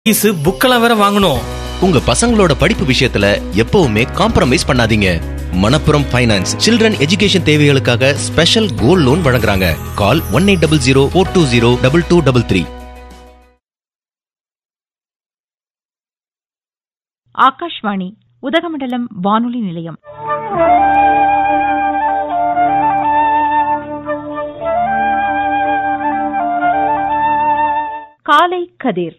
fees புக்கெல்லாம் வேற வாங்கணும் உங்க பசங்களோட படிப்பு விஷயத்துல எப்பவுமே காம்ப்ரமைஸ் பண்ணாதீங்க மணப்புரம் ஃபைனான்ஸ் சில்ட்ரன் எஜுகேஷன் தேவைகளுக்காக ஸ்பெஷல் கோல்ட் லோன் வழங்குறாங்க call one eight double zero four two zero double two double three Akashvani Udhagamandalam வானொலி நிலையம் காலை கதிர்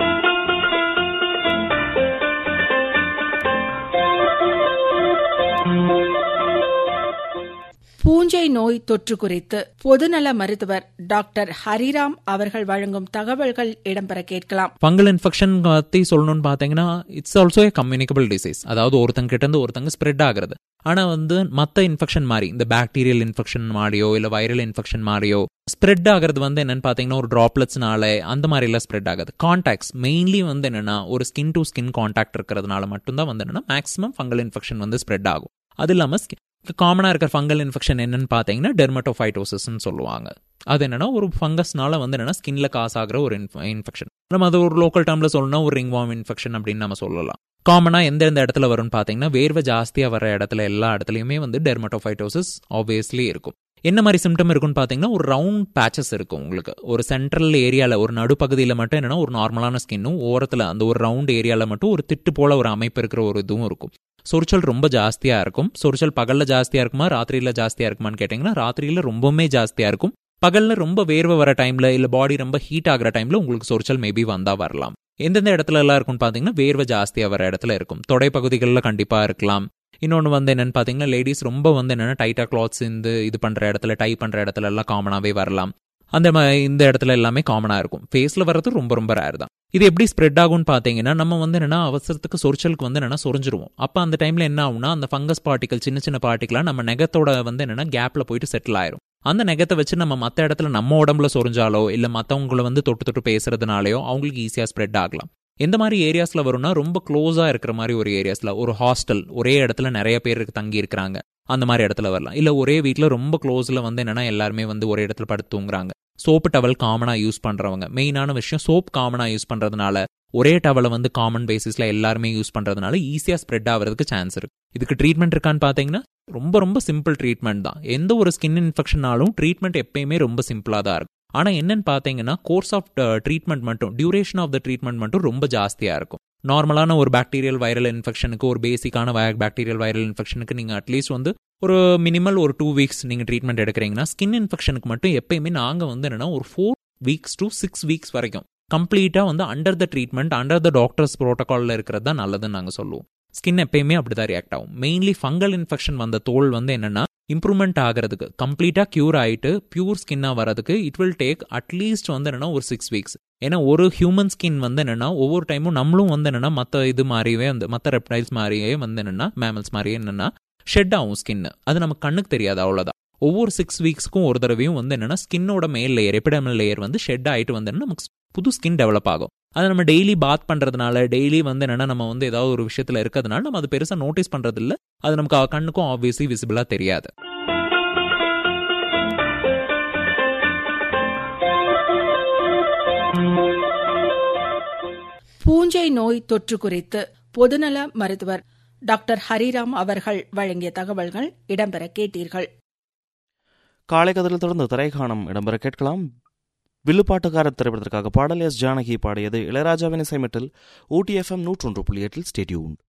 பூஞ்சை நோய் தொற்று குறித்து பொதுநல மருத்துவர் டாக்டர் ஹரிராம் அவர்கள் வழங்கும் தகவல்கள் இடம்பெற கேட்கலாம் ஃபங்கல் இன்ஃபெக்ஷன் பற்றி சொல்லணும்னு பார்த்தீங்கன்னா it's also a communicable disease அதாவது ஒருத்தங்க கிட்ட இருந்து ஒருத்தங்க ஸ்ப்ரெட் ஆகுறது ஆனால் வந்து மற்ற இன்ஃபெக்ஷன் மாதிரி இந்த பாக்டீரியல் இன்ஃபெக்ஷன் மாதிரியோ இல்லை வைரல் இன்ஃபெக்ஷன் மாதிரியோ ஸ்ப்ரெட் ஆகிறது வந்து என்னன்னு பார்த்தீங்கன்னா ஒரு ட்ராப்லெட்ஸ்னால அந்த மாதிரிலாம் ஸ்ப்ரெட் ஆகுது கான்டாக்ட்ஸ் மெயின்லி வந்து என்னன்னா ஒரு ஸ்கின் டு ஸ்கின் கான்டாக்ட் இருக்கிறதுனால மட்டும்தான் வந்து என்னன்னா மேக்ஸிமம் ஃபங்கல் இன்ஃபெக்ஷன் வந்து ஸ்ப்ரெட் ஆகும் அது இல்லாமல் காமனாக இருக்கிற ஃபங்கல் இன்ஃபெக்ஷன் என்னன்னு பார்த்தீங்கன்னா டெர்மட்டோஃபைட்டோசிஸ்ன்னு சொல்லுவாங்க அது என்னன்னா ஒரு ஃபங்கஸ்னால வந்து என்னன்னா ஸ்கின்ல காஸ் ஆகிற ஒரு இன்ஃபெக்ஷன் நம்ம அது ஒரு லோக்கல் டேர்ம்ல சொல்லணும்னா ஒரு ரிங்வாம் இன்ஃபெக்ஷன் அப்படின்னு நம்ம சொல்லலாம் காமனாக எந்த எந்த இடத்துல வரும்னு பார்த்தீங்கன்னா வேர்வை ஜாஸ்தியாக வர இடத்துல எல்லா இடத்துலையுமே வந்து டெர்மட்டோஃபைட்டோசிஸ் ஆப்வியஸ்லி இருக்கும் என்ன மாதிரி சிம்டம் இருக்குன்னு பார்த்தீங்கன்னா ஒரு ரவுண்ட் பேச்சஸ் இருக்கும் உங்களுக்கு ஒரு சென்ட்ரல் ஏரியாவில் ஒரு நடுப்பகுதியில் மட்டும் என்னன்னா ஒரு நார்மலான ஸ்கின்னும் ஓரத்தில் அந்த ஒரு ரவுண்ட் ஏரியாவில் மட்டும் ஒரு திட்டு போல ஒரு அமைப்பு இருக்கிற ஒரு இதுவும் இருக்கும் சொரிச்சல் ரொம்ப ஜாஸ்தியாக இருக்கும் சொரிச்சல் பகலில் ஜாஸ்தியாக இருக்குமா ராத்திரியில் ஜாஸ்தியாக இருக்குமான்னு கேட்டிங்கன்னா ராத்திரியில் ரொம்பவுமே ஜாஸ்தியாக இருக்கும் பகலில் ரொம்ப வேர்வை வர டைமில் இல்லை பாடி ரொம்ப ஹீட் ஆகிற டைமில் உங்களுக்கு சொரிச்சல் மேபி வந்தால் வரலாம் எந்தெந்த இடத்துல எல்லாம் இருக்கும்னு பார்த்தீங்கன்னா வேர்வை ஜாஸ்தியாக வர இடத்துல இருக்கும் தொடை பகுதிகளில் கண்டிப்பாக இருக்கலாம் இன்னொன்று வந்து என்னென்னு பார்த்தீங்கன்னா லேடிஸ் ரொம்ப வந்து என்னென்னா டைட்டாக கிளாத்ஸ் இந்த இது பண்ணுற இடத்துல டை பண்ணுற இடத்துல எல்லாம் காமனாகவே வரலாம் அந்த மாதிரி இந்த இடத்துல எல்லாமே காமனாக இருக்கும் ஃபேஸில் வர்றது ரொம்ப ரொம்ப ரேர் தான் இது எப்படி ஸ்ப்ரெட் ஆகும்னு பார்த்தீங்கன்னா நம்ம வந்து என்னன்னா அவசரத்துக்கு சொரிச்சலுக்கு வந்து என்னன்னா சொரிஞ்சிருவோம் அப்போ அந்த டைமில் என்ன ஆகும்னா அந்த ஃபங்கஸ் பார்ட்டிகல் சின்ன சின்ன பார்ட்டிகலாக நம்ம நெகத்தோட வந்து என்னன்னா கேப்பில் போயிட்டு செட்டில் ஆயிரும் அந்த நெகத்தை வச்சு நம்ம மற்ற இடத்துல நம்ம உடம்புல சொரிஞ்சாலோ இல்லை மற்றவங்கள வந்து தொட்டு தொட்டு பேசுறதுனாலயோ அவங்களுக்கு ஈஸியாக ஸ்ப்ரெட் ஆகலாம் எந்த மாதிரி ஏரியாஸில் வரும்னா ரொம்ப க்ளோஸாக இருக்கிற மாதிரி ஒரு ஏரியாஸில் ஒரு ஹாஸ்டல் ஒரே இடத்துல நிறைய பேர் தங்கி இருக்கிறாங்க அந்த மாதிரி இடத்துல வரலாம் இல்லை ஒரே வீட்டில் ரொம்ப க்ளோஸில் வந்து என்னன்னா எல்லாருமே வந்து ஒரே இடத்துல படுத்து தூங்குறாங்க சோப்பு டவல் காமனாக யூஸ் பண்ணுறவங்க மெயினான விஷயம் சோப் காமனாக யூஸ் பண்ணுறதுனால ஒரே டவலை வந்து காமன் பேசிஸில் எல்லாருமே யூஸ் பண்ணுறதுனால ஈஸியாக ஸ்ப்ரெட் ஆகிறதுக்கு சான்ஸ் இருக்கு இதுக்கு ட்ரீட்மெண்ட் இருக்கான்னு பார்த்தீங்கன்னா ரொம்ப ரொம்ப சிம்பிள் ட்ரீட்மெண்ட் தான் எந்த ஒரு ஸ்கின் இன்ஃபெக்ஷனாலும் ட்ரீட்மெண்ட் எப்பயுமே ரொம்ப சிம்பிளாக தான் இருக்கும் ஆனால் என்னன்னு பார்த்தீங்கன்னா கோர்ஸ் ஆஃப் ட்ரீட்மெண்ட் மட்டும் டியூரேஷன் ஆஃப் த ட்ரீட்மெண்ட் மட்டும் ரொம்ப ஜாஸ்தியாக இருக்கும் நார்மலான ஒரு பாக்டீரியல் வைரல் இன்ஃபெக்ஷனுக்கு ஒரு பேசிக்கான பாக்டீரியல் வைரல் இன்ஃபெக்ஷனுக்கு நீங்கள் அட்லீஸ்ட் வந்து ஒரு மினிமல் ஒரு டூ வீக்ஸ் நீங்கள் ட்ரீட்மெண்ட் எடுக்கிறீங்கன்னா ஸ்கின் இன்ஃபெக்ஷனுக்கு மட்டும் எப்பயுமே நாங்கள் வந்து என்னன்னா ஒரு four weeks to six weeks வரைக்கும் கம்ப்ளீட்டாக வந்து under the treatment under the doctors ப்ரோட்டோகாலில் இருக்கிறது தான் நல்லதுன்னு நாங்கள் சொல்லுவோம் ஸ்கின் எப்பயுமே அப்படி தான் ரியாக்ட் ஆகும் மெயின்லி ஃபங்கல் இன்ஃபெக்ஷன் வந்த தோல் வந்து என்னன்னா இம்ப்ரூவ்மெண்ட் ஆகிறதுக்கு கம்ப்ளீட்டாக க்யூர் ஆகிட்டு பியூர் ஸ்கின்னாக வரதுக்கு இட் வில் டேக் அட்லீஸ்ட் வந்து என்னன்னா ஒரு சிக்ஸ் வீக்ஸ் ஏன்னா ஒரு ஹியூமன் ஸ்கின் வந்து என்னன்னா ஒவ்வொரு டைமும் நம்மளும் வந்து என்னன்னா மற்ற இது மாதிரியே வந்து மற்ற ரெப்டைல்ஸ் மாதிரியே வந்து என்னன்னா மேமல்ஸ் மாதிரியே என்னன்னா ஷெட் ஆகும் ஸ்கின் அது நமக்கு கண்ணுக்கு தெரியாது அவ்வளோதான் ஒவ்வொரு சிக்ஸ் வீக்ஸ்க்கும் ஒரு தடவையும் வந்து என்னன்னா ஸ்கின்னோட மேல் லேயர் எபிடமல் லேயர் வந்து ஷெட் ஆகிட்டு வந்து நமக்கு புது ஸ்கின் டெவலப் ஆகும் அதை நம்ம டெய்லி பாத் பண்ணுறதுனால டெய்லி வந்து என்னன்னா நம்ம வந்து ஏதாவது ஒரு விஷயத்தில் இருக்கிறதுனால நம்ம அது பெருசாக நோட்டீஸ் பண்ணுறது இல்லை அது நமக்கு கண்ணுக்கும் ஆப்வியஸ்லி விசிபிளாக தெரியாது பூஞ்சை நோய் தொற்று குறித்து பொதுநல மருத்துவர் டாக்டர் ஹரிராம் அவர்கள் வழங்கிய தகவல்கள் இடம்பெற கேட்டீர்கள் காலை கதிரில் தொடர்ந்து திரைக்காணம் இடம்பெற கேட்கலாம் வில்லுப்பாட்டுக்காரர் திரைப்படத்திற்காக பாடல் எஸ் ஜானகி பாடியது இளையராஜாவின் இசைமட்டில் ஊட்டி எஃப்எம் நூற்றொன்று புள்ளி எட்டில் ஸ்டேடியூன்